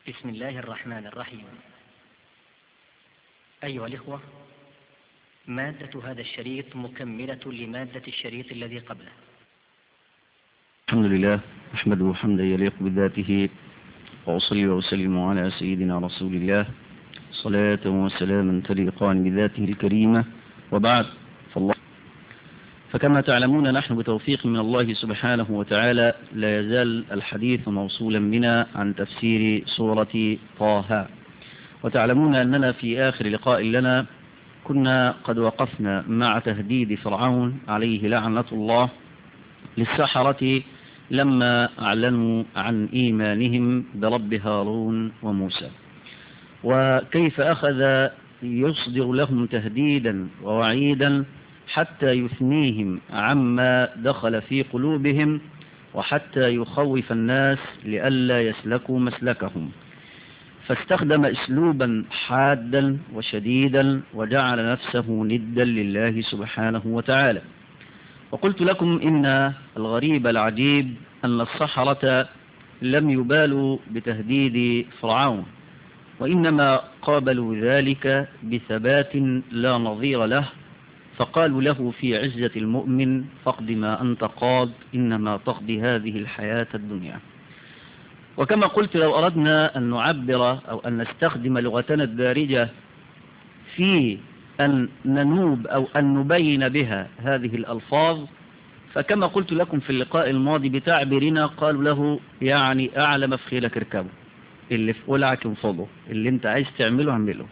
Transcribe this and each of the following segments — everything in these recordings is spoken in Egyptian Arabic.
بسم الله الرحمن الرحيم أيها الإخوة مادة هذا الشريط مكملة لمادة الشريط الذي قبله الحمد لله أحمده حمدا يليق بذاته وأصلي وأسلم على سيدنا رسول الله صلاة وسلاما تليقان بذاته الكريمة وبعد فالله فكما تعلمون نحن بتوفيق من الله سبحانه وتعالى لا يزال الحديث موصولا بنا عن تفسير سورة طه وتعلمون أننا في آخر لقاء لنا كنا قد وقفنا مع تهديد فرعون عليه لعنة الله للسحرة لما أعلنوا عن إيمانهم برب هارون وموسى وكيف أخذ يصدر لهم تهديدا ووعيدا حتى يثنيهم عما دخل في قلوبهم وحتى يخوف الناس لئلا يسلكوا مسلكهم فاستخدم اسلوبا حادا وشديدا وجعل نفسه ندا لله سبحانه وتعالى وقلت لكم إن الغريب العجيب أن السحرة لم يبالوا بتهديد فرعون وإنما قابلوا ذلك بثبات لا نظير له فقالوا له في عزة المؤمن فاقد ما أنت قاض إنما تقضي هذه الحياة الدنيا وكما قلت لو أردنا أن نعبر أو أن نستخدم لغتنا الدارجة في أن ننوب أو أن نبين بها هذه الألفاظ فكما قلت لكم في اللقاء الماضي بتعبيرنا قالوا له يعني أعلى مفخيلك اركبه اللي في قلعك انفضه اللي انت عايز تعمله اعمله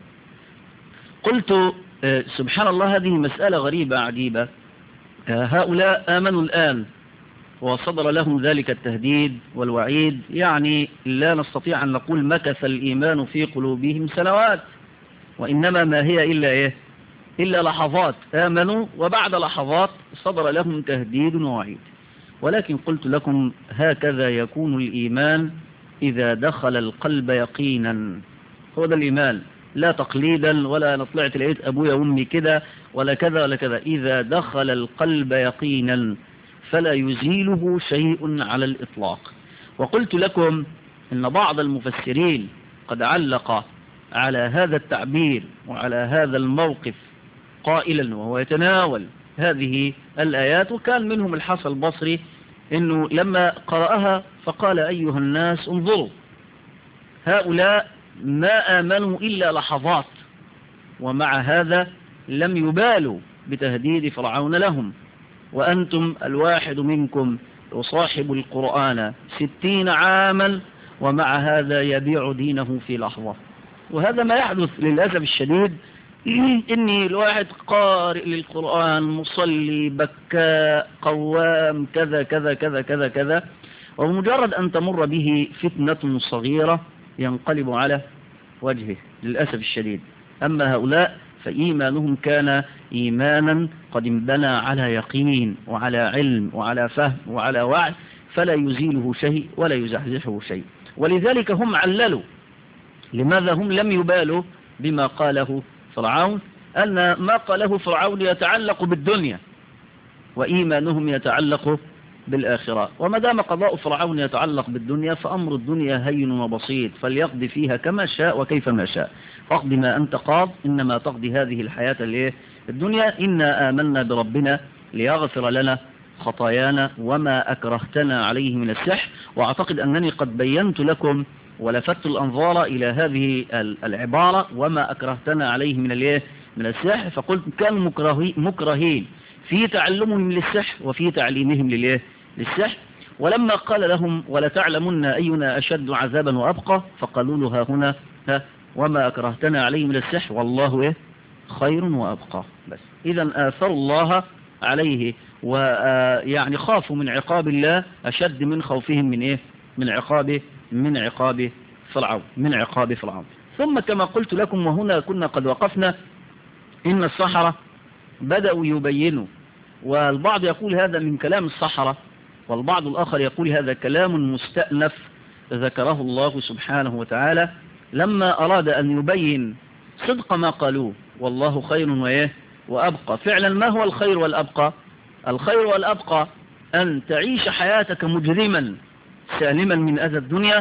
قلت سبحان الله هذه مسألة غريبة عجيبة هؤلاء آمنوا الآن وصدر لهم ذلك التهديد والوعيد يعني لا نستطيع أن نقول مكث الإيمان في قلوبهم سنوات وإنما ما هي إلا إيه إلا لحظات آمنوا وبعد لحظات صدر لهم تهديد ووعيد ولكن قلت لكم هكذا يكون الإيمان إذا دخل القلب يقينا هو ده الإيمان لا تقليدا ولا أنا طلعت لقيت أبويا وأمي كده ولا كذا ولا كذا إذا دخل القلب يقينا فلا يزيله شيء على الإطلاق وقلت لكم إن بعض المفسرين قد علق على هذا التعبير وعلى هذا الموقف قائلا وهو يتناول هذه الآيات وكان منهم الحسن البصري إنه لما قرأها فقال أيها الناس انظروا هؤلاء ما آمنوا إلا لحظات ومع هذا لم يبالوا بتهديد فرعون لهم وأنتم الواحد منكم يصاحب القرآن ستين عاما ومع هذا يبيع دينه في لحظة وهذا ما يحدث للأسف الشديد إني الواحد قارئ للقرآن مصلي بكاء قوام كذا كذا كذا كذا كذا ومجرد أن تمر به فتنة صغيرة ينقلب على وجهه للأسف الشديد أما هؤلاء فإيمانهم كان إيمانا قد انبنى على يقين وعلى علم وعلى فهم وعلى وعي فلا يزيله شيء ولا يزحزحه شيء ولذلك هم عللوا لماذا هم لم يبالوا بما قاله فرعون أن ما قاله فرعون يتعلق بالدنيا وإيمانهم يتعلق بالآخرة وما دام قضاء فرعون يتعلق بالدنيا فأمر الدنيا هين وبسيط فليقضي فيها كما شاء وكيف ما شاء فاقضي ما أنت قاض إنما تقضي هذه الحياة الدنيا إنا آمنا بربنا ليغفر لنا خطايانا وما أكرهتنا عليه من السحر وأعتقد أنني قد بينت لكم ولفت الأنظار إلى هذه العبارة وما أكرهتنا عليه من الايه من السحر فقلت كانوا مكرهين في تعلمهم للسحر وفي تعليمهم للايه للسحر ولما قال لهم ولتعلمن أينا أشد عذابا وأبقى فقالوا له ها هنا ها وما أكرهتنا عليه من السحر والله إيه خير وأبقى بس إذا آثروا الله عليه ويعني خافوا من عقاب الله أشد من خوفهم من إيه من عقابه من عقاب فرعون من عقاب فرعون ثم كما قلت لكم وهنا كنا قد وقفنا إن الصحراء بدأوا يبينوا والبعض يقول هذا من كلام الصحراء والبعض الآخر يقول هذا كلام مستأنف ذكره الله سبحانه وتعالى لما أراد أن يبين صدق ما قالوه والله خير وإيه وأبقى فعلا ما هو الخير والأبقى الخير والأبقى أن تعيش حياتك مجرما سالما من أذى الدنيا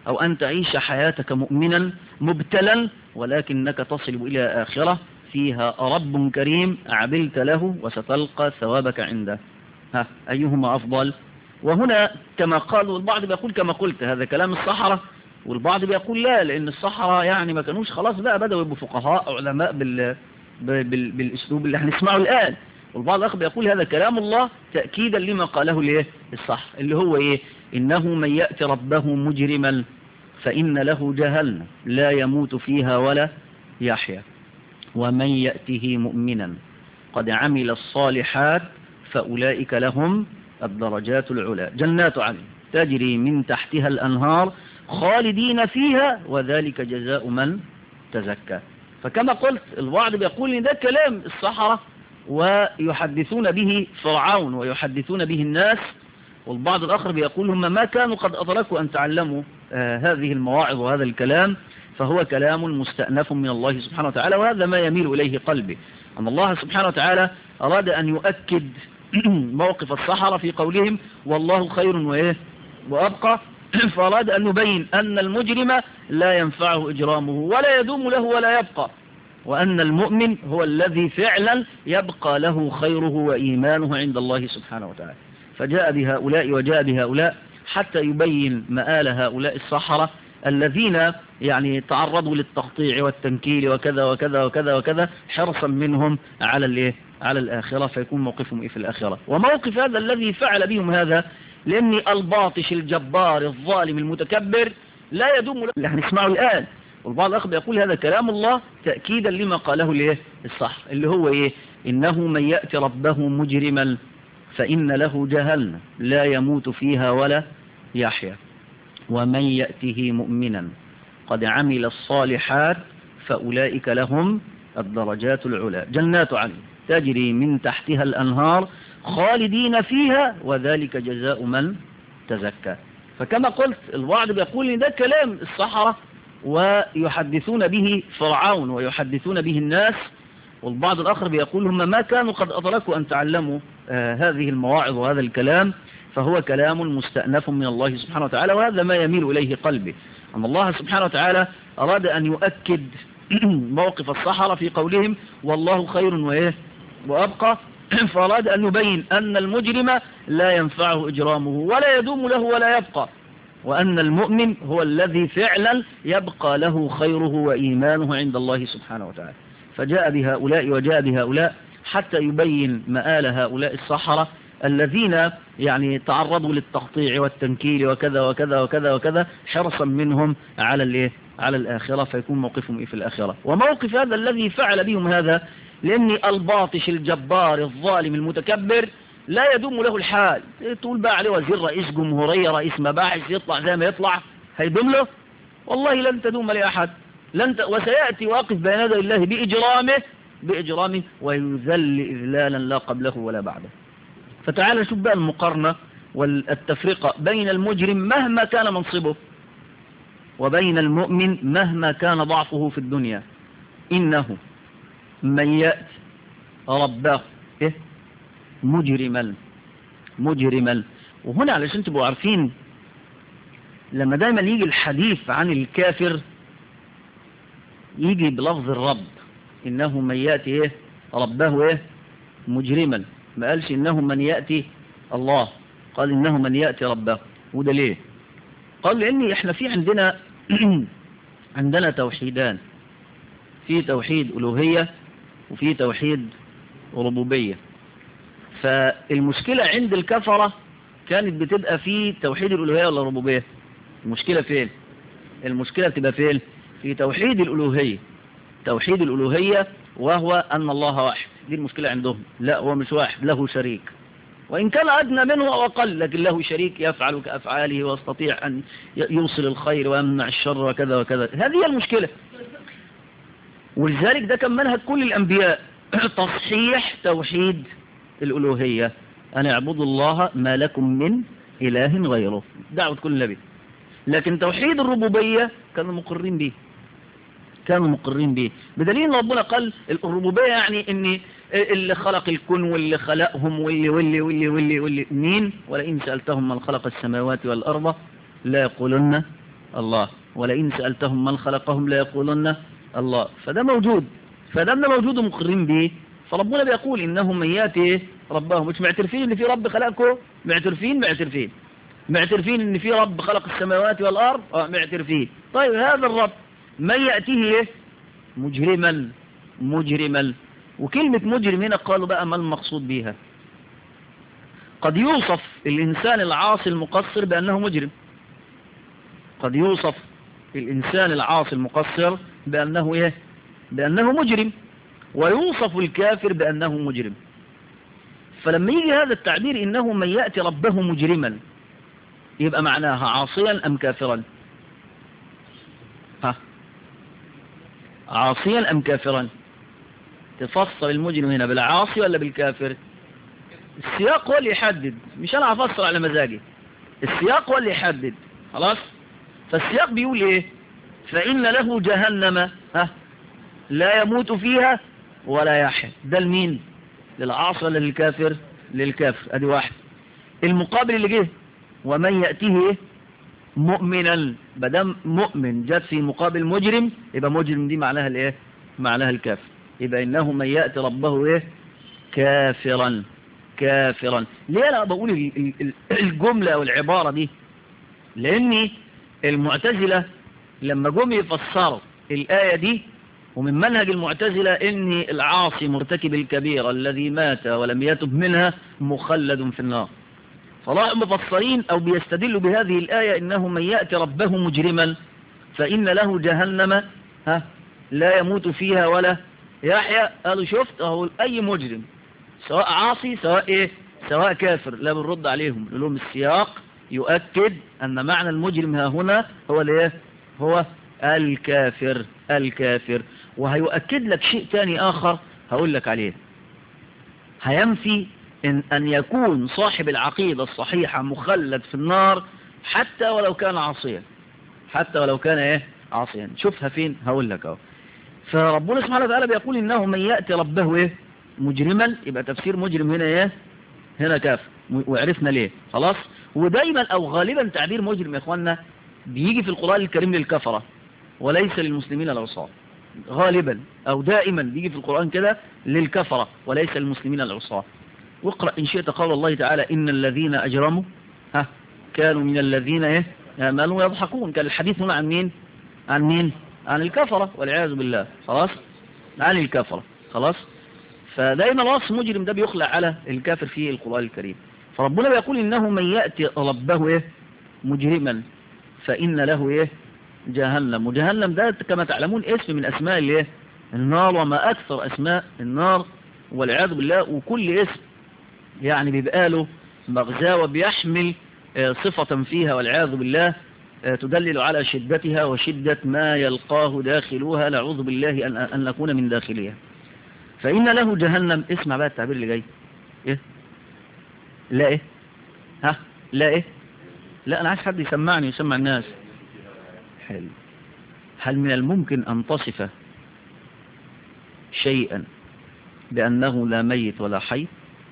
أو أن تعيش حياتك مؤمنا مبتلا ولكنك تصل إلى آخرة فيها رب كريم عبلت له وستلقى ثوابك عنده ها أيهما أفضل وهنا كما قال البعض بيقول كما قلت هذا كلام الصحراء والبعض بيقول لا لأن الصحراء يعني ما كانوش خلاص بقى بدأوا يبقوا فقهاء علماء بال... بال... بالأسلوب اللي هنسمعه الآن والبعض الآخر بيقول هذا كلام الله تأكيدا لما قاله الايه الصح اللي هو إيه إنه من يأتي ربه مجرما فإن له جهنم لا يموت فيها ولا يحيا ومن يأته مؤمنا قد عمل الصالحات فأولئك لهم الدرجات العلى جنات عدن تجري من تحتها الأنهار خالدين فيها وذلك جزاء من تزكى فكما قلت البعض بيقول ان ده كلام الصحراء ويحدثون به فرعون ويحدثون به الناس والبعض الآخر بيقول هم ما كانوا قد أدركوا أن تعلموا آه هذه المواعظ وهذا الكلام فهو كلام مستأنف من الله سبحانه وتعالى وهذا ما يميل إليه قلبي أن الله سبحانه وتعالى أراد أن يؤكد موقف الصحراء في قولهم والله خير وإيه وأبقى فأراد أن يبين أن المجرم لا ينفعه إجرامه ولا يدوم له ولا يبقى وأن المؤمن هو الذي فعلا يبقى له خيره وإيمانه عند الله سبحانه وتعالى فجاء بهؤلاء وجاء بهؤلاء حتى يبين مآل هؤلاء الصحراء الذين يعني تعرضوا للتقطيع والتنكيل وكذا وكذا وكذا وكذا حرصا منهم على الايه على الآخرة فيكون موقفهم إيه في الآخرة وموقف هذا الذي فعل بهم هذا لأن الباطش الجبار الظالم المتكبر لا يدوم له اللي هنسمعه الآن والبعض الآخر يقول هذا كلام الله تأكيدا لما قاله الايه الصح اللي هو إيه إنه من يأتي ربه مجرما فإن له جهنم لا يموت فيها ولا يحيا ومن يأته مؤمنا قد عمل الصالحات فأولئك لهم الدرجات العلى جنات عدن تجري من تحتها الأنهار خالدين فيها وذلك جزاء من تزكى فكما قلت البعض بيقول ان ده كلام الصحراء ويحدثون به فرعون ويحدثون به الناس والبعض الآخر بيقول هم ما كانوا قد أدركوا أن تعلموا آه هذه المواعظ وهذا الكلام فهو كلام مستأنف من الله سبحانه وتعالى وهذا ما يميل إليه قلبي أن الله سبحانه وتعالى أراد أن يؤكد موقف الصحراء في قولهم والله خير وإيه وأبقى فأراد أن يبين أن المجرم لا ينفعه إجرامه ولا يدوم له ولا يبقى وأن المؤمن هو الذي فعلا يبقى له خيره وإيمانه عند الله سبحانه وتعالى فجاء بهؤلاء وجاء بهؤلاء حتى يبين مآل هؤلاء الصحراء الذين يعني تعرضوا للتقطيع والتنكيل وكذا وكذا وكذا وكذا حرصا منهم على الايه على الآخرة فيكون موقفهم إيه في الآخرة وموقف هذا الذي فعل بهم هذا لأن الباطش الجبار الظالم المتكبر لا يدوم له الحال تقول بقى عليه وزير رئيس جمهورية رئيس مباحث يطلع زي ما يطلع هيدوم له والله لن تدوم لأحد لن ت... وسيأتي واقف بين يدي الله بإجرامه بإجرامه ويذل إذلالا لا قبله ولا بعده فتعال شوف بقى المقارنة والتفرقة بين المجرم مهما كان منصبه وبين المؤمن مهما كان ضعفه في الدنيا إنه من يأتي ربه إيه؟ مجرما مجرما وهنا علشان تبقوا عارفين لما دايما يجي الحديث عن الكافر يجي بلفظ الرب إنه من يأتي إيه ربه إيه مجرما ما قالش إنه من يأتي الله قال إنه من يأتي ربه وده ليه قال لأن إحنا في عندنا عندنا توحيدان في توحيد ألوهية وفي توحيد ربوبية فالمشكلة عند الكفرة كانت بتبقى في توحيد الألوهية ولا الربوبية المشكلة فين المشكلة بتبقى فين في توحيد الألوهية توحيد الألوهية وهو أن الله واحد دي المشكلة عندهم لا هو مش واحد له شريك وإن كان أدنى منه أو أقل لكن له شريك يفعل كأفعاله ويستطيع أن يوصل الخير ويمنع الشر وكذا وكذا هذه هي المشكلة ولذلك ده كان منهج كل الأنبياء تصحيح توحيد الألوهية أن اعبدوا الله ما لكم من إله غيره دعوة كل نبي لكن توحيد الربوبية كانوا مقرين به كانوا مقرين به بدليل ربنا قال الربوبية يعني ان اللي خلق الكون واللي خلقهم واللي واللي واللي واللي, واللي مين ولئن سألتهم من خلق السماوات والأرض لا يقولن الله ولئن سألتهم من خلقهم لا يقولن الله فده موجود فدمنا موجود ومقرين به فربنا بيقول إنهم من ياتي ربهم مش معترفين إن في رب خلقكم معترفين معترفين معترفين إن في رب خلق السماوات والأرض اه معترفين طيب هذا الرب من يأتيه إيه؟ مجرما مجرما وكلمة مجرم هنا قالوا بقى ما المقصود بها قد يوصف الإنسان العاصي المقصر بأنه مجرم قد يوصف الإنسان العاصي المقصر بأنه إيه بأنه مجرم ويوصف الكافر بأنه مجرم فلما يجي هذا التعبير إنه من يأتي ربه مجرما يبقى معناها عاصيا أم كافرا ها عاصيا أم كافرا تفصل المجرم هنا بالعاصي ولا بالكافر السياق هو اللي يحدد مش أنا هفصل على مزاجي السياق هو اللي يحدد خلاص فالسياق بيقول ايه فإن له جهنم ها لا يموت فيها ولا يحيا ده لمين للعاصي ولا للكافر للكافر ادي واحد المقابل اللي جه ومن يأتيه إيه؟ مؤمنا بدم مؤمن جت في مقابل مجرم يبقى مجرم دي معناها الايه معناها الكافر يبقى انه من يأتي ربه ايه كافرا كافرا ليه انا بقول ال- ال- ال- الجملة او العبارة دي لاني المعتزلة لما جم يفسروا الآية دي ومن منهج المعتزلة ان العاصي مرتكب الكبيرة الذي مات ولم يتب منها مخلد في النار فراحوا مفسرين او بيستدلوا بهذه الآية انه من يأتي ربه مجرما فإن له جهنم ها لا يموت فيها ولا يحيا قالوا شفت اهو اي مجرم سواء عاصي سواء ايه سواء كافر لا بنرد عليهم نقول لهم السياق يؤكد ان معنى المجرم ها هنا هو الايه هو الكافر الكافر وهيؤكد لك شيء تاني اخر هقول لك عليه هينفي إن, أن يكون صاحب العقيدة الصحيحة مخلد في النار حتى ولو كان عاصيا حتى ولو كان ايه عاصيا شوفها فين هقول لك اهو فربنا سبحانه وتعالى بيقول انه من يأتي ربه ايه مجرما يبقى تفسير مجرم هنا ايه هنا كافر وعرفنا ليه خلاص ودايما او غالبا تعبير مجرم يا اخوانا بيجي في القرآن الكريم للكفرة وليس للمسلمين العصاة غالبا او دائما بيجي في القرآن كده للكفرة وليس للمسلمين العصاة واقرأ إن شئت قول الله تعالى إن الذين أجرموا ها كانوا من الذين إيه آمنوا يضحكون كان الحديث هنا عن مين عن مين عن الكفرة والعياذ بالله خلاص عن الكفرة خلاص فدائما وصف مجرم ده بيخلع على الكافر في القرآن الكريم فربنا بيقول إنه من يأتي ربه إيه مجرما فإن له إيه جهنم وجهنم ده كما تعلمون اسم من أسماء الإيه النار وما أكثر أسماء النار والعياذ بالله وكل اسم يعني بيبقى له مغزاه وبيحمل صفة فيها والعياذ بالله تدلل على شدتها وشدة ما يلقاه داخلوها نعوذ بالله أن, أن نكون من داخلها فإن له جهنم اسمع بقى التعبير اللي جاي إيه لا إيه ها لا إيه لا أنا عايز حد يسمعني ويسمع الناس حلو هل من الممكن أن تصف شيئا بأنه لا ميت ولا حي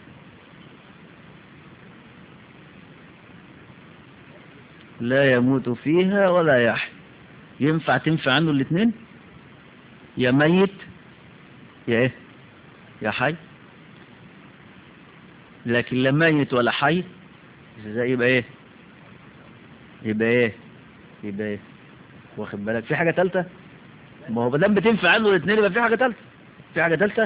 لا يموت فيها ولا يحيى ينفع تنفع عنه الاثنين يا ميت يا ايه يا حي لكن لا ميت ولا حي ازاي يبقى ايه يبقى ايه يبقى ايه واخد بالك في حاجة ثالثه ما هو بدل بتنفع عنه الاثنين يبقى في حاجة ثالثه في حاجة ثالثه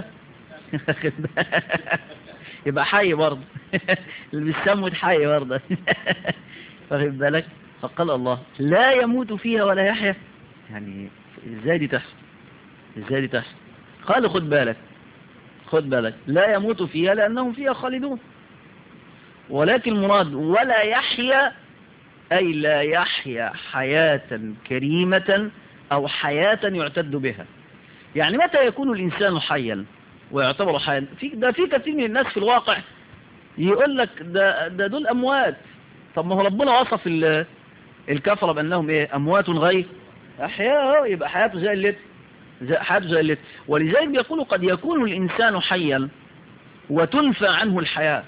يبقى حي برضه اللي بيسموا حي برضه واخد بالك فقال الله لا يموت فيها ولا يحيا يعني ازاي دي تحصل ازاي دي تحصل قال خد بالك خد بالك لا يموت فيها لأنهم فيها خالدون ولكن المراد ولا يحيا أي لا يحيا حياة كريمة أو حياة يعتد بها يعني متى يكون الإنسان حيا ويعتبر حيا في ده في كثير من الناس في الواقع يقول لك ده, ده دول أموات طب ما هو ربنا وصف الكفرة بأنهم إيه أموات غير أحياء يبقى حياته زي اللت زي حياته زي اللت ولذلك بيقولوا قد يكون الإنسان حيا وتنفى عنه الحياة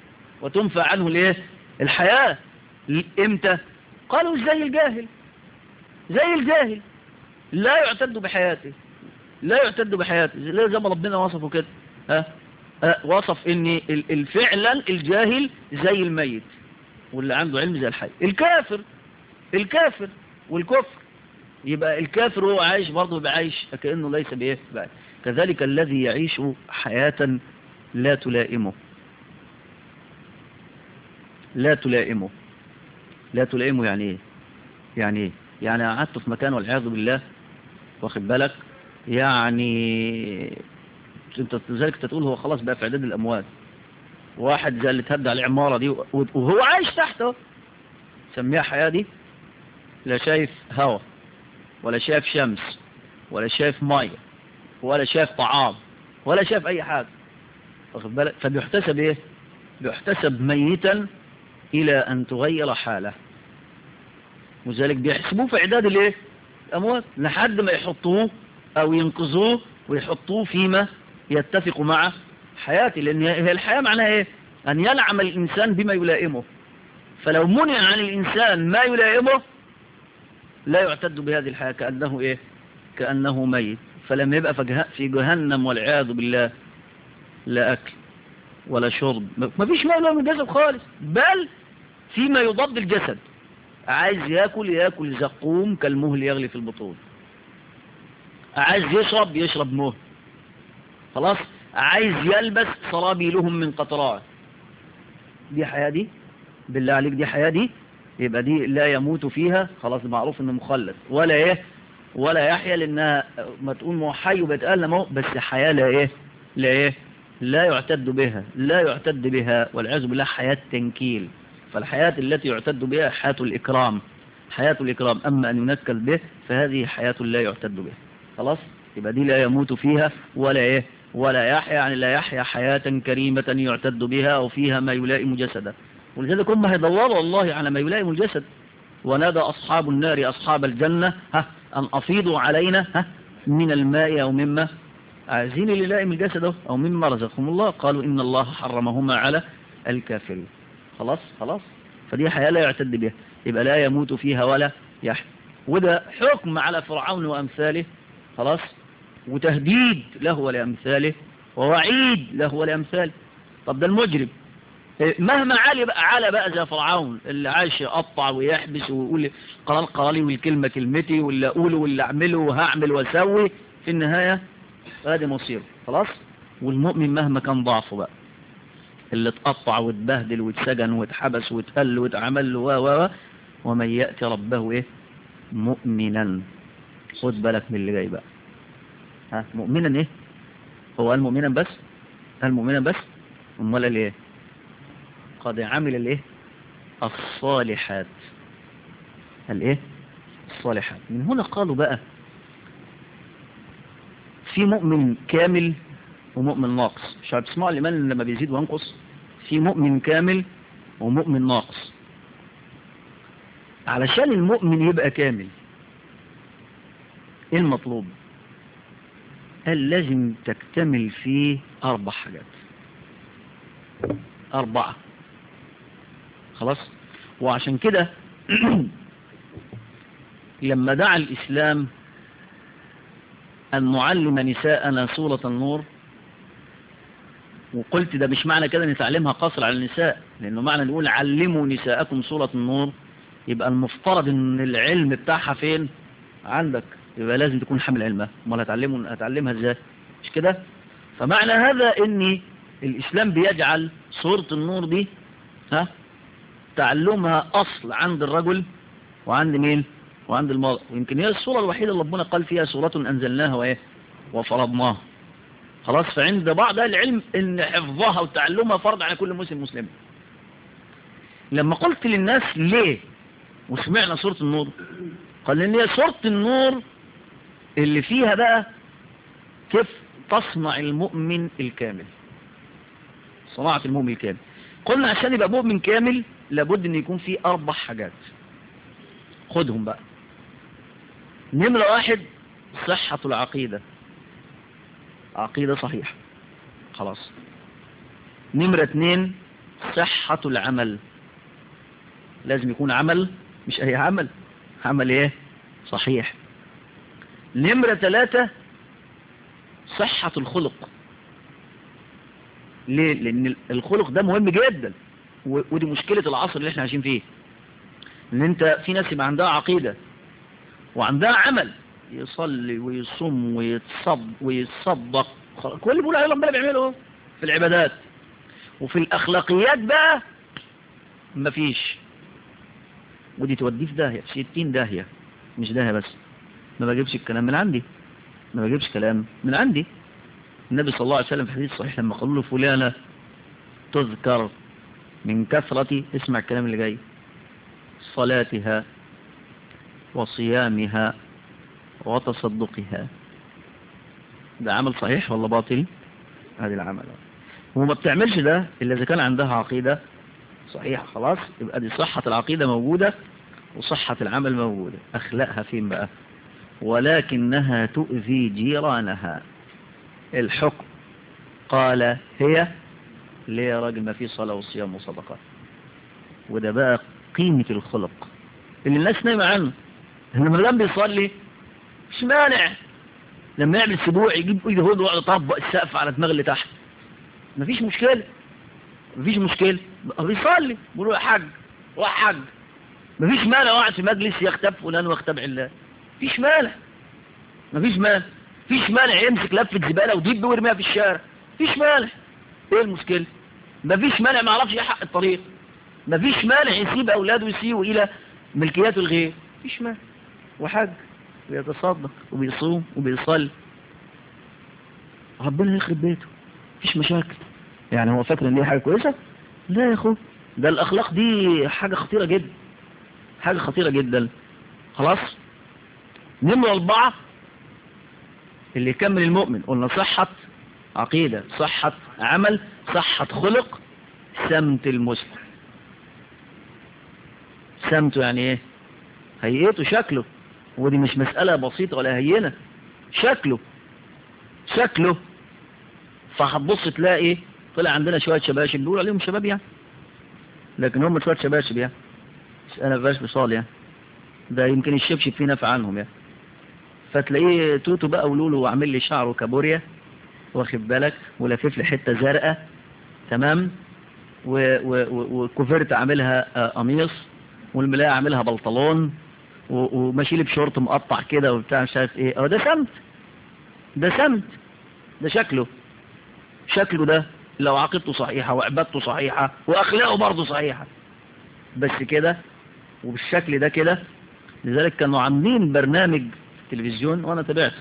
وتنفى عنه الايه الحياة امتى قالوا زي الجاهل زي الجاهل لا يعتد بحياته لا يعتد بحياته لا زي ما ربنا وصفه كده ها أه وصف ان فعلا الجاهل زي الميت واللي عنده علم زي الحي الكافر الكافر والكفر يبقى الكافر هو عايش برضه يبقى عايش كأنه ليس بإيه بقى. كذلك الذي يعيش حياة لا تلائمه لا تلائمه لا تلائمه يعني ايه يعني ايه يعني قعدت في مكان والعياذ بالله واخد بالك يعني انت لذلك تقول هو خلاص بقى في اعداد الاموات واحد زي اللي تهدى على العمارة دي وهو عايش تحته سميها حياة دي لا شايف هوا ولا شايف شمس ولا شايف مية ولا شايف طعام ولا شايف اي حاجة واخد بالك فبيحتسب ايه بيحتسب ميتا الى ان تغير حاله وذلك بيحسبوه في اعداد الايه الاموات لحد ما يحطوه او ينقذوه ويحطوه فيما يتفق مع حياتي لان هي الحياة معناها ايه ان ينعم الانسان بما يلائمه فلو منع عن الانسان ما يلائمه لا يعتد بهذه الحياة كأنه ايه كأنه ميت فلما يبقى في جهنم والعياذ بالله لا اكل ولا شرب ما فيش ما يلائم الجسد خالص بل فيما يضاد الجسد عايز ياكل ياكل زقوم كالمهل يغلي في البطون عايز يشرب يشرب مهل خلاص عايز يلبس صرابيلهم من قطران دي حياة دي بالله عليك دي حياة دي يبقى دي لا يموت فيها خلاص معروف انه مخلد ولا ايه ولا يحيا لانها ما تقول ما هو حي وبيتألم اهو بس حياة لا ايه لا ايه لا يعتد بها لا يعتد بها والعياذ بالله حياة تنكيل فالحياة التي يعتد بها حياة الإكرام حياة الإكرام أما أن ينكل به فهذه حياة لا يعتد بها خلاص يبقى دي لا يموت فيها ولا إيه ولا يحيا يعني لا يحيا حياة كريمة يعتد بها وفيها ما يلائم جسده ولذلك هم هيدوروا الله على ما يلائم الجسد ونادى أصحاب النار أصحاب الجنة ها أن أفيضوا علينا ها من الماء أو مما عايزين اللي لائم الجسد أو مما رزقهم الله قالوا إن الله حرمهما على الكافرين خلاص خلاص فدي حياة لا يعتد بها يبقى لا يموت فيها ولا يحيا وده حكم على فرعون وأمثاله خلاص وتهديد له ولأمثاله ووعيد له ولأمثاله طب ده المجرم مهما عالي بقى عالى بقى زي فرعون اللي عايش يقطع ويحبس ويقول قرار قراري والكلمة كلمتي واللي أقوله واللي أعمله وهعمل وأسوي في النهاية هذه مصير خلاص والمؤمن مهما كان ضعفه بقى اللي اتقطع واتبهدل واتسجن واتحبس واتقل واتعمل له و و ومن يأتي ربه ايه مؤمنا خد بالك من اللي جاي بقى ها مؤمنا ايه هو قال مؤمنا بس قال مؤمنا بس امال قال ايه قد عمل الايه الصالحات الايه الصالحات من هنا قالوا بقى في مؤمن كامل ومؤمن ناقص مش هتسمعوا الإيمان لما بيزيد وينقص في مؤمن كامل ومؤمن ناقص علشان المؤمن يبقى كامل ايه المطلوب قال لازم تكتمل فيه أربع حاجات أربعة خلاص وعشان كده لما دعا الإسلام أن نعلم نساءنا سورة النور وقلت ده مش معنى كده نتعلمها قصر على النساء لأنه معنى نقول علموا نساءكم سورة النور يبقى المفترض ان العلم بتاعها فين عندك يبقى لازم تكون حامل علمها امال هتعلمه هتعلمها ازاي مش كده فمعنى هذا ان الاسلام بيجعل سورة النور دي ها تعلمها اصل عند الرجل وعند مين وعند المرأة ويمكن هي السورة الوحيدة اللي ربنا قال فيها سورة انزلناها وايه وفرضناها خلاص فعند بعض اهل العلم ان حفظها وتعلمها فرض على كل مسلم مسلم لما قلت للناس ليه وسمعنا سورة النور قال لان هي سورة النور اللي فيها بقى كيف تصنع المؤمن الكامل صناعة المؤمن الكامل قلنا عشان يبقى مؤمن كامل لابد ان يكون فيه اربع حاجات خدهم بقى نمرة واحد صحة العقيدة عقيدة صحيحة خلاص نمرة اتنين صحة العمل لازم يكون عمل مش اي عمل عمل ايه صحيح نمرة ثلاثة صحة الخلق ليه؟ لأن الخلق ده مهم جدا و- ودي مشكلة العصر اللي احنا عايشين فيه ان انت في ناس يبقى عندها عقيدة وعندها عمل يصلي ويصوم ويتصد ويتصدق خلاص، كل اللي بيقول عليه ربنا بيعمله اهو في العبادات وفي الاخلاقيات بقى مفيش ودي توديه في داهية في 60 داهية مش داهية بس ما بجيبش الكلام من عندي ما بجيبش كلام من عندي النبي صلى الله عليه وسلم في حديث صحيح لما قالوا له فلانة تذكر من كثرة اسمع الكلام اللي جاي صلاتها وصيامها وتصدقها ده عمل صحيح ولا باطل هذه العمل وما بتعملش ده إلا إذا كان عندها عقيدة صحيحة خلاص يبقى دي صحة العقيدة موجودة وصحة العمل موجودة أخلاقها فين بقى ولكنها تؤذي جيرانها الحكم قال هي ليه يا راجل ما في صلاة وصيام وصدقات وده بقى قيمة الخلق اللي الناس نايمة عنه لما الإمام بيصلي مش مانع لما يعمل سبوع يجيب ايده هو ويقعد يطبق السقف على دماغ اللي تحت مفيش مشكلة مفيش مشكلة بيصلي بيقول له يا حاج روح حاج مفيش مانع قاعد في مجلس يختب فلان واختب علان مفيش مانع مفيش مانع مفيش مانع يمسك لفة زبالة وديب ويرميها في الشارع مفيش مانع ايه المشكلة مفيش مانع ما يعرفش يحق الطريق مفيش مانع يسيب اولاده يسيئوا الى ملكيات الغير مفيش مانع وحج ويتصدق وبيصوم وبيصلي ربنا يخرب بيته مفيش مشاكل يعني هو فاكر ان دي حاجه كويسه لا يا اخو ده الاخلاق دي حاجه خطيره جدا حاجه خطيره جدا خلاص نمرة أربعة اللي يكمل المؤمن قلنا صحة عقيدة صحة عمل صحة خلق سمت المسلم سمته يعني ايه هيئته شكله ودي مش مسألة بسيطة ولا هينة شكله شكله فهتبص تلاقي طلع عندنا شوية شباشب بيقول عليهم شباب يعني لكن هم شوية شباشب يعني انا فاش بصال يعني ده يمكن الشبشب فيه نفع عنهم يعني فتلاقيه توتو بقى ولولو وعامل لي شعره كابوريا واخد بالك ولفف لي حته زرقاء تمام و- و- و- وكوفرت عاملها آه، قميص والملايه عاملها بلطلون و- وماشي لي بشورت مقطع كده وبتاع مش عارف ايه اه ده سمت ده سمت ده شكله شكله ده لو عقيدته صحيحة وعبادته صحيحة واخلاقه برضه صحيحة بس كده وبالشكل ده كده لذلك كانوا عاملين برنامج في التلفزيون وانا تابعته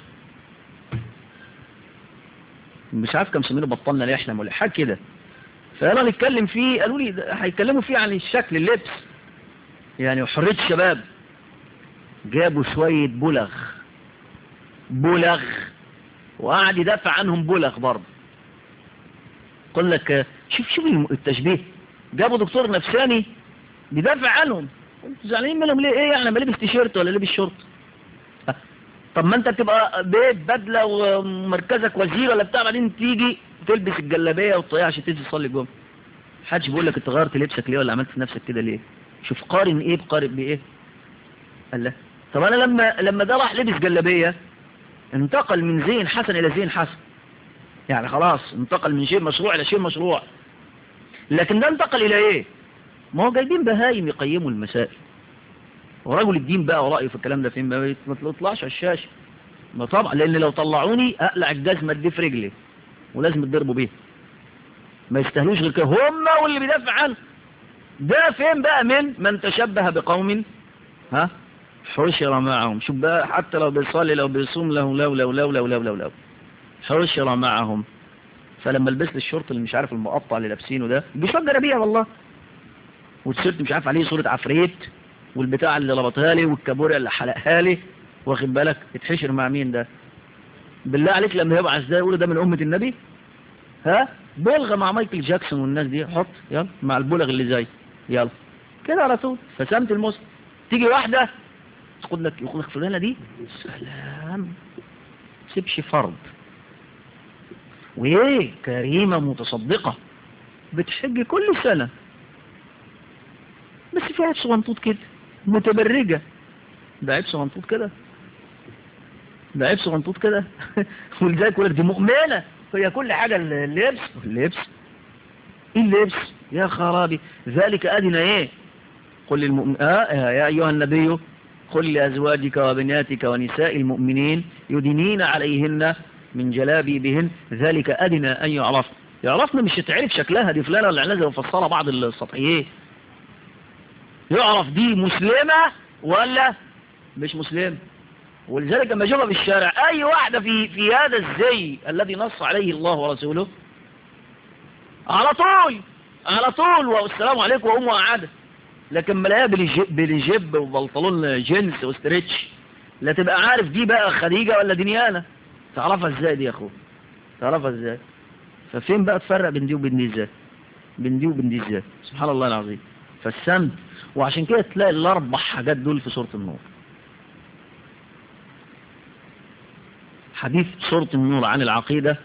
مش عارف كم مسمينه بطلنا ليه احنا ولا حاجه كده فانا نتكلم فيه قالوا لي ده هيتكلموا فيه عن الشكل اللبس يعني وحريه الشباب جابوا شويه بلغ بلغ وقعد يدافع عنهم بلغ برضه قل لك آه، شوف شوف الم- التشبيه جابوا دكتور نفساني بيدافع عنهم انتوا زعلانين منهم ليه ايه يعني ما لابس تيشيرت ولا لابس شورت آه، طب ما انت تبقى بيت بدله ومركزك وزير ولا بتاع بعدين تيجي تلبس الجلابيه والطاقيه عشان تنزل تصلي الجمعه محدش بيقول لك انت غيرت لبسك ليه ولا عملت في نفسك كده ليه شوف قارن ايه بقارن بايه قال لا طب انا لما لما ده راح لبس جلابيه انتقل من زين حسن الى زين حسن يعني خلاص انتقل من شيء مشروع الى شيء مشروع لكن ده انتقل الى ايه ما هو جايبين بهايم يقيموا المسائل ورجل الدين بقى ورأيه في الكلام ده فين ما بيت- ما تطلعش على الشاشة ما طبعا لان لو طلعوني اقلع الجزمة دي في رجلي ولازم يتضربوا بيها ما يستاهلوش غير كده هم واللي بيدافع عنه ده فين بقى من من تشبه بقوم ها حشر معهم شوف بقى حتى لو بيصلي لو بيصوم له لو لو لو لو لو لو لو حشر معهم فلما لبست الشورت اللي مش عارف المقطع اللي لابسينه ده بيشوف جرابيه والله والتيشيرت مش عارف عليه صورة عفريت والبتاع اللي ربطها لي والكابوريا اللي حلقها لي واخد بالك اتحشر مع مين ده بالله عليك لما يبقى ازاي يقولوا ده من أمة النبي ها بلغة مع مايكل جاكسون والناس دي حط يلا مع البلغ اللي زي يلا كده على طول فسمت المسلم تيجي واحدة تقول لك يقول لك فلانة دي سلام سيبش فرض وايه كريمة متصدقة بتحج كل سنة بس فيها صغنطوط كده متبرجة ده عيب صغنطوط كده ده عيب صغنطوط كده ولذلك يقول لك دي مؤمنة هي كل حاجة اللبس اللبس ايه اللبس يا خرابي ذلك أدنى ايه قل للمؤمن آه يا أيها النبي قل لأزواجك وبناتك ونساء المؤمنين يدنين عليهن من جلابيبهن ذلك أدنى أن يعرف يعرفنا مش تعرف شكلها دي فلانة ولا عنازة وفصلها بعض السطحيين يعرف دي مسلمة ولا مش مسلمة ولذلك لما اشوفها في الشارع اي واحدة في في هذا الزي الذي نص عليه الله ورسوله على طول على طول والسلام عليكم وام قاعده لكن ملاقيها بالجيب, بالجيب وبنطلون جينز وستريتش لا تبقى عارف دي بقى خديجة ولا دنيانة تعرفها ازاي دي يا اخو تعرفها ازاي ففين بقى تفرق بين دي وبين دي ازاي بين دي وبين دي ازاي سبحان الله العظيم فالسمت وعشان كده تلاقي الاربع حاجات دول في سورة النور حديث سورة النور عن العقيدة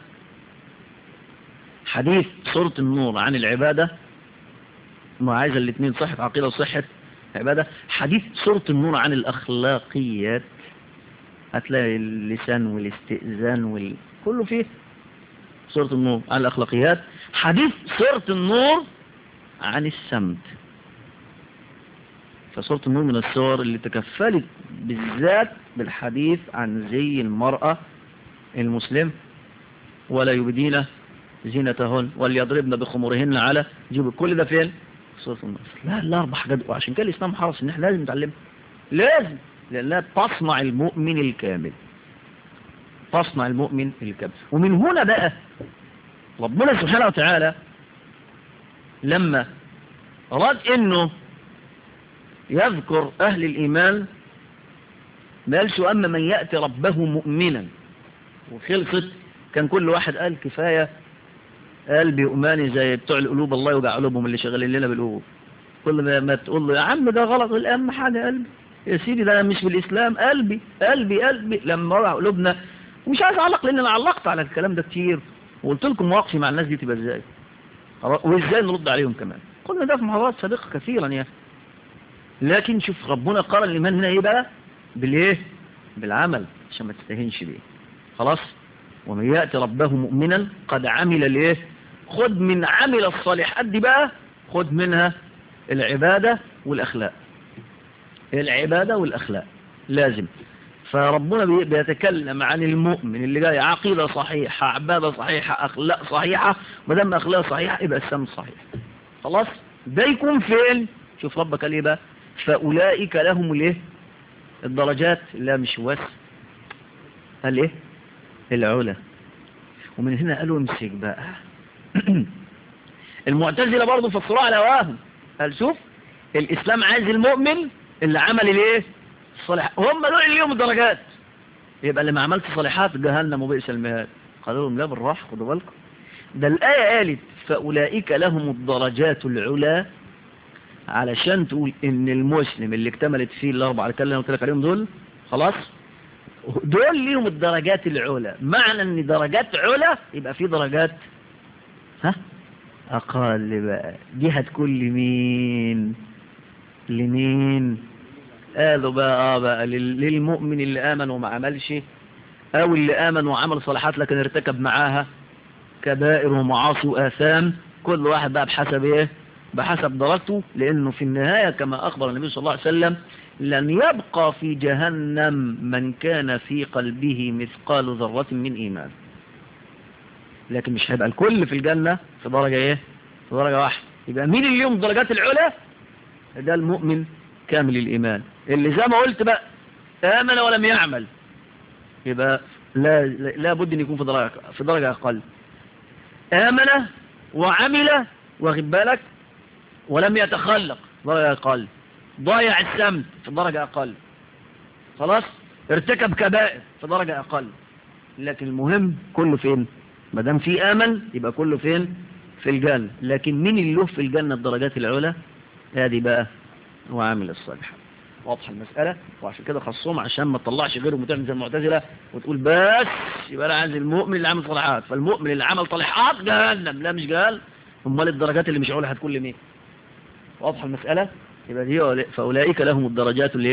حديث سورة النور عن العبادة ما عايز الاثنين صحة عقيدة وصحة عبادة حديث سورة النور عن الأخلاقيات هتلاقي اللسان والاستئذان وال... كله فيه سورة النور عن الأخلاقيات حديث سورة النور عن السمت فسورة النور من السور اللي تكفلت بالذات بالحديث عن زي المرأة المسلم ولا يبدين زينتهن وليضربن بخمورهن على جيب كل ده فين سورة النور لا لا أربع حاجات وعشان كده الإسلام حرص إن احنا لازم نتعلمها لازم لأنها تصنع المؤمن الكامل تصنع المؤمن الكامل ومن هنا بقى ربنا سبحانه وتعالى لما أراد إنه يذكر أهل الإيمان ما قالش أما من يأتي ربه مؤمنا وخلصت كان كل واحد قال كفاية قلبي أماني زي بتوع القلوب الله يوجع قلوبهم اللي شغالين لنا بالقلوب كل ما, ما تقول له يا عم ده غلط الأهم حاجة قلبي يا سيدي ده أنا مش في الإسلام قلبي قلبي قلبي لما وجع قلوبنا ومش عايز أعلق لأن أنا علقت على الكلام ده كتير وقلت لكم مواقفي مع الناس دي تبقى إزاي وإزاي نرد عليهم كمان قلنا ده في محاضرات سابقة كثيرا يا لكن شوف ربنا قال الإيمان هنا إيه بقى بالإيه بالعمل عشان ما تستهينش بيه خلاص ومن يأتي ربه مؤمنا قد عمل الايه خد من عمل الصالحات دي بقى خد منها العبادة والأخلاق العبادة والأخلاق لازم فربنا بيتكلم عن المؤمن اللي جاي عقيدة صحيحة عبادة صحيحة أخلاق صحيحة مدام أخلاق صحيحة يبقى السم صحيح خلاص ده يكون فين شوف ربك قال ايه بقى فأولئك لهم الايه الدرجات لا مش وس قال ايه العلا ومن هنا قالوا امسك بقى المعتزلة برضه فسروها على هواهم قال شوف الإسلام عايز المؤمن اللي عمل الايه الصالح هم دول اللي ليهم الدرجات يبقى اللي ما عملت صالحات جهنم وبئس المهاد قالوا لهم لا بالراحه خدوا بالكم ده الآية قالت فأولئك لهم الدرجات العلا علشان تقول ان المسلم اللي اكتملت فيه الاربع اللي انا قلت لك عليهم دول خلاص دول ليهم الدرجات العلا معنى ان درجات علا يبقى في درجات ها اقل بقى دي هتكون لمين لمين قالوا بقى اه بقى للمؤمن اللي امن وما عملش او اللي امن وعمل صالحات لكن ارتكب معاها كبائر ومعاصي واثام كل واحد بقى بحسب ايه بحسب درجته لانه في النهاية كما اخبر النبي صلى الله عليه وسلم لن يبقى في جهنم من كان في قلبه مثقال ذرة من إيمان لكن مش هيبقى الكل في الجنة في درجة ايه في درجة واحدة يبقى مين اللي يوم درجات العلا ده المؤمن كامل الإيمان اللي زي ما قلت بقى آمن ولم يعمل يبقى لا لا بد ان يكون في درجة في درجة أقل آمن وعمل واخد بالك ولم يتخلق درجة أقل ضايع السمت في درجة أقل خلاص ارتكب كبائر في درجة أقل لكن المهم كله فين ما دام في آمن يبقى كله فين في الجنة لكن مين اللي له في الجنة الدرجات العلى هذه بقى هو عامل الصالحات واضحة المسألة وعشان كده خصهم عشان ما تطلعش غيره متعمل زي المعتزلة وتقول بس يبقى انا عايز المؤمن اللي عمل صالحات فالمؤمن اللي عمل صالحات جهنم لا مش جهل امال الدرجات اللي مش عولها هتكون لمين واضحة المسألة يبقى دي فأولئك لهم الدرجات اللي ايه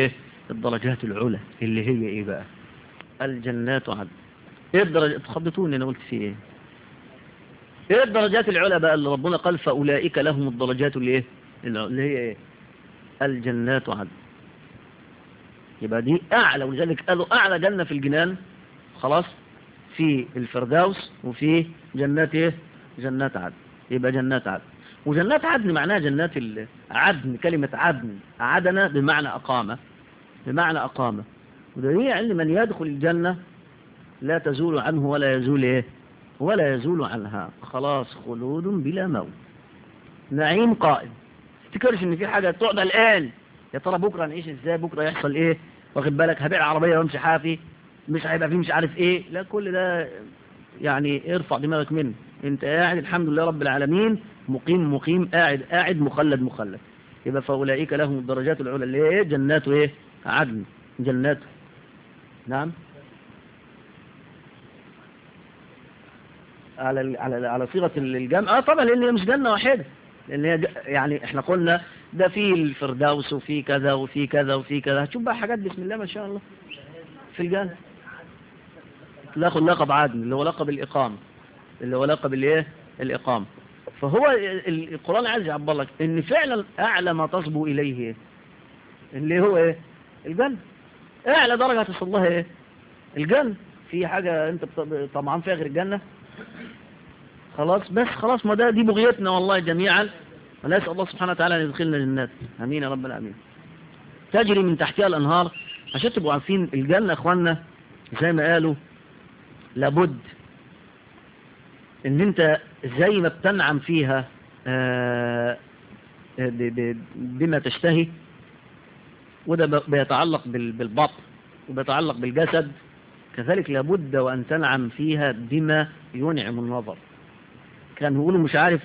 الدرجات العلى اللي هي ايه بقى الجنات عدن ايه الدرجات تخبطوني انا قلت في ايه ايه الدرجات العلى بقى اللي ربنا قال فاولئك لهم الدرجات اللي ايه اللي هي ايه الجنات عدن يبقى دي اعلى ولذلك قالوا اعلى جنة في الجنان خلاص في الفردوس وفي جنات ايه جنات عدن يبقى جنات عدن وجنات عدن معناها جنات عدن كلمة عدن عدن بمعنى أقامة بمعنى أقامة وده يعني من يدخل الجنة لا تزول عنه ولا يزول إيه ولا يزول عنها خلاص خلود بلا موت نعيم قائم تفتكرش ان في حاجة تقعد الآن يا ترى بكرة نعيش ازاي بكرة يحصل ايه واخد بالك هبيع عربية وامشي حافي مش هيبقى فيه مش عارف ايه لا كل ده يعني ارفع دماغك منه انت قاعد الحمد لله رب العالمين مقيم مقيم قاعد قاعد مخلد مخلد يبقى فأولئك لهم الدرجات العلى اللي هي جنات ايه عدن جنات نعم على على على صيغه الجمع اه طبعا لان هي مش جنه واحده لان هي يعني احنا قلنا ده في الفردوس وفي كذا وفي كذا وفي كذا هتشوف بقى حاجات بسم الله ما شاء الله في الجنه تاخد لقب عدن اللي هو لقب الاقامه اللي هو لقب الايه الاقامه فهو القران عايز يعبر لك ان فعلا اعلى ما تصبو اليه اللي هو ايه الجنه اعلى درجه هتصل لها ايه الجنه في حاجه انت طمعان فيها غير الجنه خلاص بس خلاص ما ده دي بغيتنا والله جميعا ونسأل الله سبحانه وتعالى أن يدخلنا جنات أمين يا رب العالمين تجري من تحتها الأنهار عشان تبقوا عارفين الجنة أخواننا زي ما قالوا لابد ان انت زي ما بتنعم فيها بما تشتهي وده بيتعلق بالبطن وبيتعلق بالجسد كذلك لابد وأن تنعم فيها بما ينعم النظر كان يقولوا مش عارف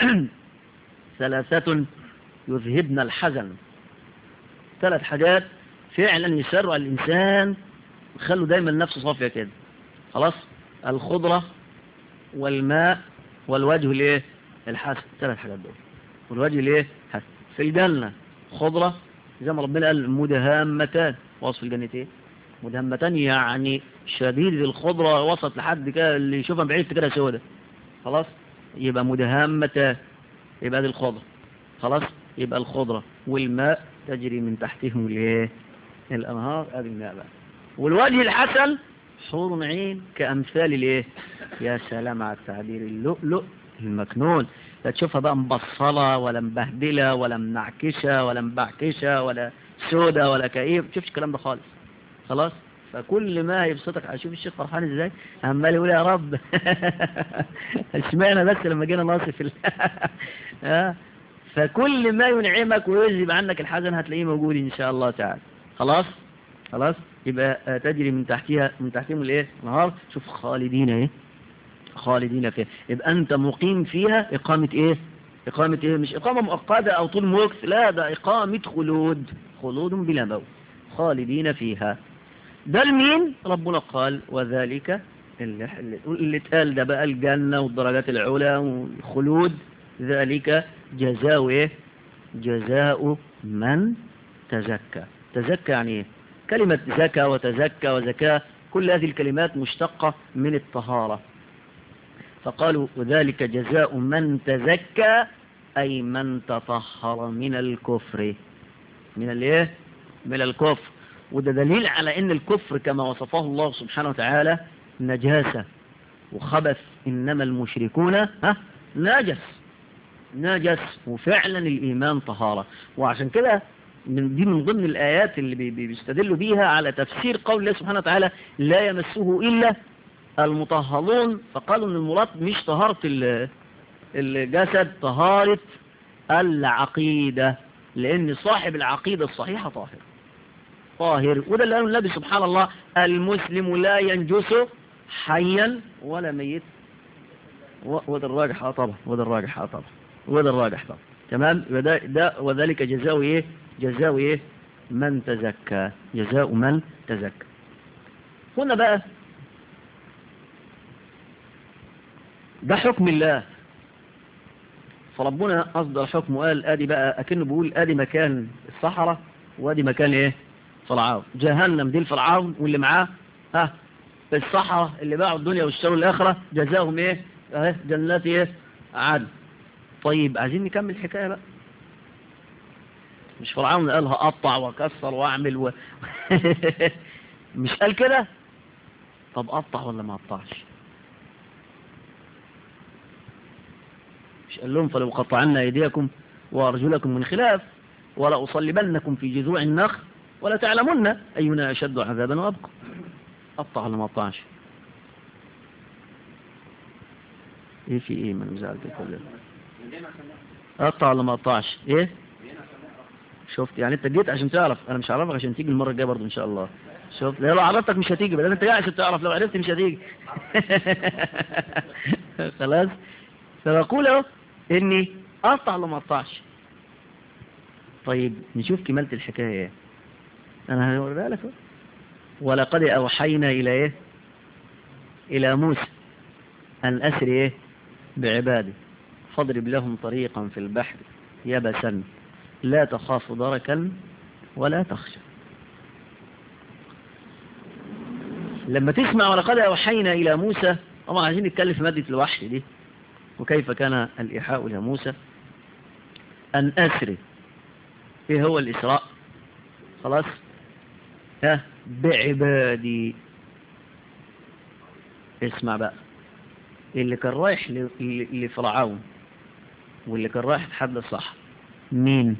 ثلاثة يذهبن الحزن ثلاث حاجات فعلا يسرع الإنسان ويخلوا دايما نفسه صافية كده خلاص الخضرة والماء والوجه الايه الحسن ثلاث حاجات دول والوجه الايه حسن في الجنة خضرة زي ما ربنا قال مدهامتان وصف الجنة ايه مدهامتان يعني شديد الخضرة وسط لحد كده اللي يشوفها بعيد كده سودة خلاص يبقى مدهامتان يبقى دي الخضرة خلاص يبقى الخضرة والماء تجري من تحتهم الايه الانهار ادي الماء بقى والوجه الحسن حور عين كامثال الايه يا سلام على التعبير اللؤلؤ المكنون لا تشوفها بقى مبصلة ولا مبهدلة ولا منعكشة ولا مبعكشة ولا سودة ولا كئيب تشوفش الكلام ده خالص خلاص فكل ما يبسطك اشوف الشيخ فرحان ازاي عمال يقول يا رب اشمعنا بس لما جينا نصف ال... فكل ما ينعمك ويجلب عنك الحزن هتلاقيه موجود ان شاء الله تعالى خلاص خلاص يبقى تجري من تحتها من تحتهم الايه نهار شوف خالدين ايه خالدين فيها يبقى انت مقيم فيها اقامة ايه اقامة ايه مش اقامة مؤقتة او طول مكث لا ده اقامة خلود خلود بلا موت خالدين فيها ده لمين ربنا قال وذلك اللي, اللي اتقال ده بقى الجنة والدرجات العلى والخلود ذلك جزاء ايه جزاء من تزكى تزكى يعني ايه كلمة زكى وتزكى وزكاة كل هذه الكلمات مشتقة من الطهارة فقالوا وذلك جزاء من تزكى أي من تطهر من الكفر من الايه من الكفر وده دليل على ان الكفر كما وصفه الله سبحانه وتعالى نجاسة وخبث إنما المشركون ها نجس نجس وفعلا الإيمان طهارة وعشان كده من دي من ضمن الآيات اللي بيستدلوا بيها على تفسير قول الله سبحانه وتعالى لا يمسه إلا المطهرون فقالوا ان المراد مش طهارة الجسد طهارة العقيدة لأن صاحب العقيدة الصحيحة طاهر طاهر وده اللي قاله النبي سبحان الله المسلم لا ينجس حيا ولا ميت وده الراجح اه طبعا وده الراجح اه طبعا وده الراجح طبعا تمام ده, ده وذلك جزاء ايه جزاء ايه من تزكى جزاء من تزكى هنا بقى ده حكم الله فربنا أصدر حكمه قال ادي بقى أكنه بيقول ادي مكان الصحراء وادي مكان ايه فرعون جهنم دي الفرعون واللي معاه ها الصحراء اللي باعوا الدنيا واشتروا الآخرة جزاهم ايه اهي جنات ايه عدن طيب عايزين نكمل الحكاية بقى مش فرعون قال هقطع واكسر واعمل و... مش قال كده طب قطع ولا ما قطعش مش قال لهم فلو قطعنا ايديكم وارجلكم من خلاف ولا اصلبنكم في جذوع النخل ولا تعلمن اينا اشد عذابا وابقى قطع ولا ما قطعش ايه في ايه من زعلت كله قطع ولا ما قطعش ايه شفت يعني انت جيت عشان تعرف انا مش هعرفك عشان تيجي المره الجايه برضه ان شاء الله شفت لو عرفتك مش هتيجي بدل انت جاي عشان تعرف لو عرفت مش هتيجي خلاص فبقول اهو اني اقطع ولا ما اقطعش طيب نشوف كمالة الحكايه ايه انا هوريها لك اهو ولقد اوحينا الى ايه الى موسى ان اسري ايه بعبادي فاضرب لهم طريقا في البحر يبسا لا تخاف دركا ولا تخشى لما تسمع ولقد أوحينا إلى موسى طبعا عايزين نتكلم في مادة الوحي دي وكيف كان الإيحاء إلى موسى أن أسري إيه هو الإسراء خلاص ها بعبادي اسمع بقى اللي كان رايح لفرعون واللي كان رايح يتحدى صح مين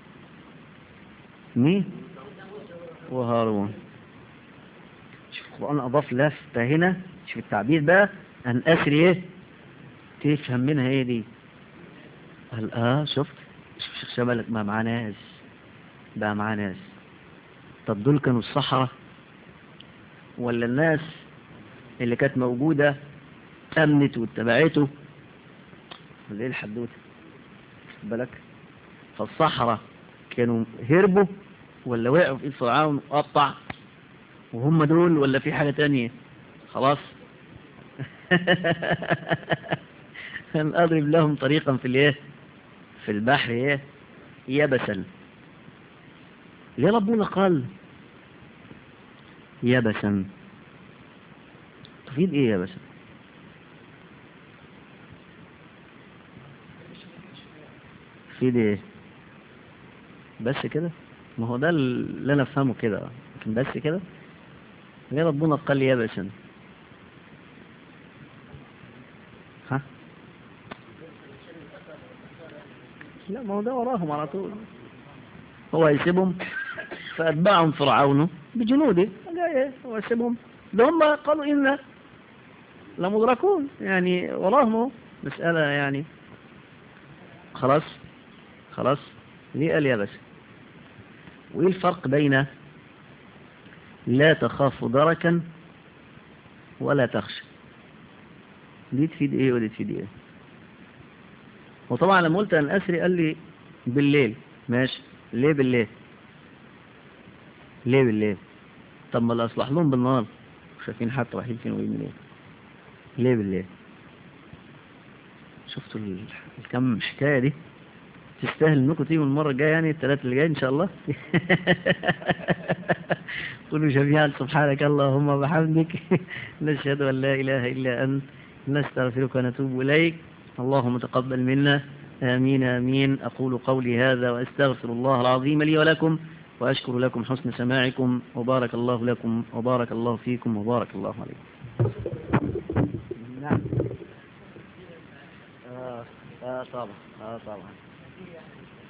مين وهارون شوف القرآن أضاف لفتة هنا شوف التعبير بقى أن أسري إيه تفهم منها إيه دي قال آه شفت شوف شيخ شمالك ما معاه ناس بقى معاه ناس طب دول كانوا الصحراء ولا الناس اللي كانت موجودة أمنت واتبعته ولا إيه الحدوته بالك فالصحراء كانوا هربوا ولا وقعوا في ايد فرعون وقطع وهم دول ولا في حاجة تانية خلاص أضرب لهم طريقا في الايه في البحر ايه يبسا ليه ربنا قال يبسا تفيد ايه يبسا تفيد ايه بس كده ما هو ده اللي انا افهمه كده لكن بس كده ليه ربنا قال يبسا ها لا ما هو ده وراهم على طول هو يسيبهم فأتبعهم فرعون بجنوده جاي هو يسيبهم ده هم قالوا إنا لمدركون يعني وراهم مسألة يعني خلاص خلاص ليه قال يبسا وإيه الفرق بين لا تخاف دركا ولا تخشى دي تفيد ايه ودي تفيد ايه وطبعا لما قلت ان اسري قال لي بالليل ماشي ليه بالليل ليه بالليل طب ما اللي اصلح لهم بالنهار شايفين حتى رايحين فين وجايين منين ليه بالليل شفتوا الكم حكايه دي تستاهل انكم تيجوا المرة الجاية يعني الثلاثة اللي جاي ان شاء الله قولوا جميعا سبحانك اللهم وبحمدك نشهد ان لا اله الا انت نستغفرك ونتوب اليك اللهم تقبل منا امين امين اقول قولي هذا واستغفر الله العظيم لي ولكم واشكر لكم حسن سماعكم وبارك الله لكم وبارك الله فيكم وبارك الله عليكم نعم آه, آه طبعا آه طبعا